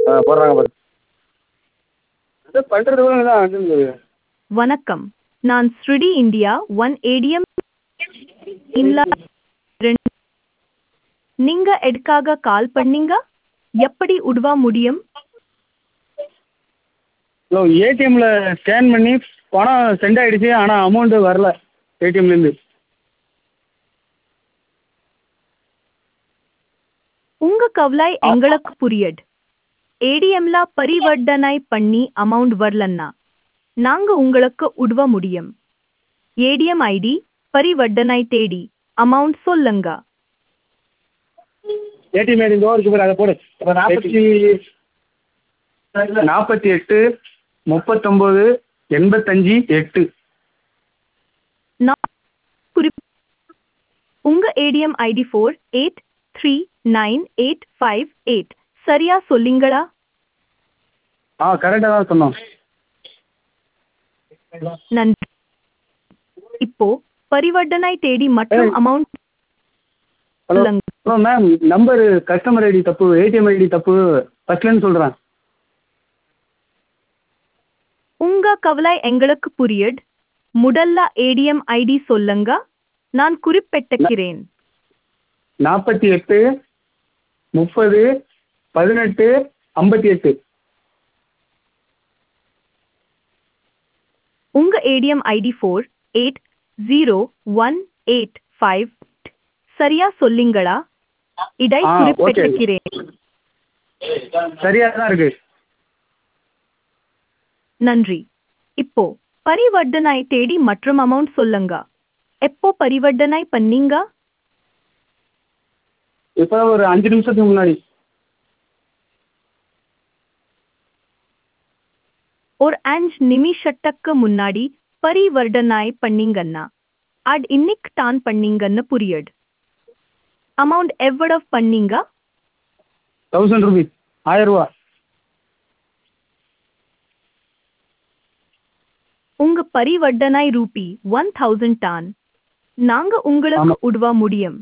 ஆ போடுறாங்க பாரு இது பண்ணுறது கூட தான் வந்து வணக்கம் நான் ஸ்ருடி இந்தியா ஒன் ஏடிஎம் இம்லா ரெண்டு நீங்க எதுக்காக கால் பண்ணீங்க எப்படி உதவ முடியும் ஹலோ ஏடிஎம்மில் ஸ்கேன் பண்ணி பணம் சென்ட் ஆகிடுச்சு ஆனால் அமௌண்ட்டு வரல ஏடிஎம்லேருந்து உங்க கவலை எங்களுக்கு புரியுது ஏடிஎம்ல பரிவர்த்தனை பண்ணி அமௌண்ட் வரலன்னா நாங்க உங்களுக்கு உதவ முடியும் ஏடிஎம் ஐடி பரிவர்த்தனை தேடி அமௌண்ட் சொல்லுங்க ஏடிஎம் ஐடி இதோ இருக்கு பாரு அதை போடு இப்போ நாற்பத்தி நாற்பத்தி எட்டு முப்பத்தொம்போது எண்பத்தஞ்சு எட்டு நான் குறிப் உங்க ATM ID four eight three nine eight five eight சரியா சொல்லுங்களா ஆ கரெக்டாக தான் சொன்னோம் நன்றி இப்போ பரிவர்த்தனை தேடி மற்றும் அமௌண்ட் ஹலோ சொல்லுங்க hello ma'am number customer ID தப்பு ஏடிஎம் ஐடி தப்பு ஃபஸ்ட்லேருந்து சொல்கிறேன் உங்க கவலை எங்களுக்கு புரியுது முதல்ல ஏடிஎம் ஐடி சொல்லுங்க நான் குறிப்பிட்டுக்கிறேன் நாற்பத்தி எட்டு முப்பது பதினெட்டு ஐம்பத்தி எட்டு உங்க ATM ID four eight zero one eight five சரியா சொல்லுங்களா இதை ஆ, okay. குறிப்பிட்டுக்கிறேன் சரியாக தான் இருக்குது நன்றி இப்போ பரிவர்த்தனை தேடி மற்றும் அமௌண்ட் சொல்லுங்க எப்போ பரிவர்த்தனை பண்ணீங்க இப்போ ஒரு அஞ்சு நிமிஷத்துக்கு முன்னாடி ஒரு அஞ்சு நிமிஷத்துக்கு முன்னாடி பரிவர்த்தனை பண்ணீங்கன்னா அது இன்னைக்கு தான் பண்ணீங்கன்னு புரியுது அமௌண்ட் எவ்வளவு பண்ணீங்க தௌசண்ட் ருபீஸ் ஆயிரரூவா உங்க பரிவர்த்தனை ரூபி ஒன் தௌசண்ட் தான் நாங்க உங்களுக்கு ஆமா. உதவ முடியும்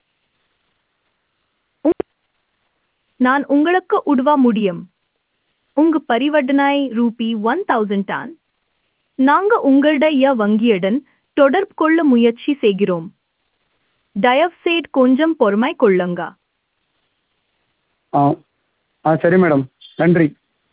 உங்- நான் உங்களுக்கு உதவ முடியும் உங்க பரிவர்த்தனை ரூபி ஒன் தௌசண்ட் தான் நாங்க உங்களுடைய வங்கியுடன் தொடர்பு கொள்ள முயற்சி செய்கிறோம் தயவுசெய்து கொஞ்சம் பொறுமை கொள்ளுங்க ஆ ஆ சரி மேடம் நன்றி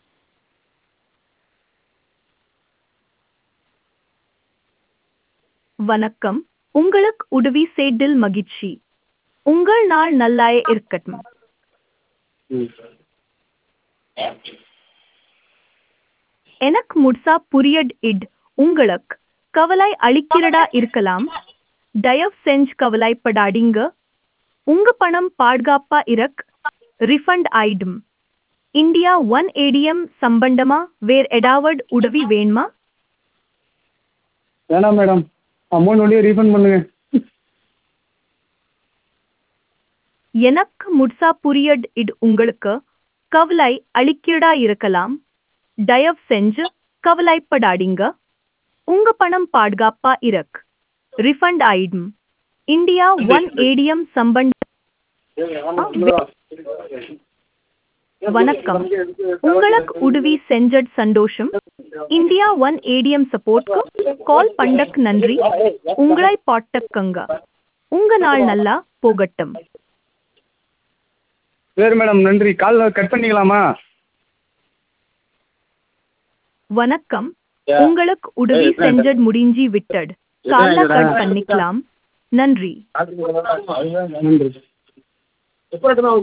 வணக்கம் உங்களுக்கு உதவி செய்தில் மகிழ்ச்சி உங்கள் நாள் நல்லாய இருக்கட்டும் ம் எனக்கு முழுசா புரியட் இட் உங்களுக்கு கவலை அளிக்கிறதா இருக்கலாம் தயவு செஞ்சு கவலைப்படாதீங்க உங்க பணம் பாதுகாப்பா இருக் ரிஃபண்ட் ஆயிடும் இந்தியா ஒன் ஏடிஎம் சம்பந்தமா வேற ஏதாவது உதவி வேணுமா வேணாம் மேடம் அமௌண்ட் வழியே ரீஃபண்ட் பண்ணுங்க எனக்கு முழுசா புரியட் இட் உங்களுக்கு கவலை அளிக்கிறதா இருக்கலாம் தயவு செஞ்சு கவலைப்படாதீங்க உங்க பணம் பாதுகாப்பா இருக் ரிஃபண்ட் ஆயிடும் இந்தியா ஒன் ஏடிஎம் சம்பந்த வணக்கம் உங்களுக்கு உதவி செஞ்சட் சந்தோஷம் இந்தியா ஒன் ஏடிஎம் சப்போர்ட்க்கு கால் பண்ணக் நன்றி உங்களை பாட்டக்கங்க உங்க நாள் நல்லா போகட்டும் சரி மேடம் நன்றி கால் கட் பண்ணிக்கலாமா வணக்கம் உங்களுக்கு உதவி செஞ்சட் முடிஞ்சி விட்டட் கால்ல கட் பண்ணிக்கலாம் நன்றி நன்றி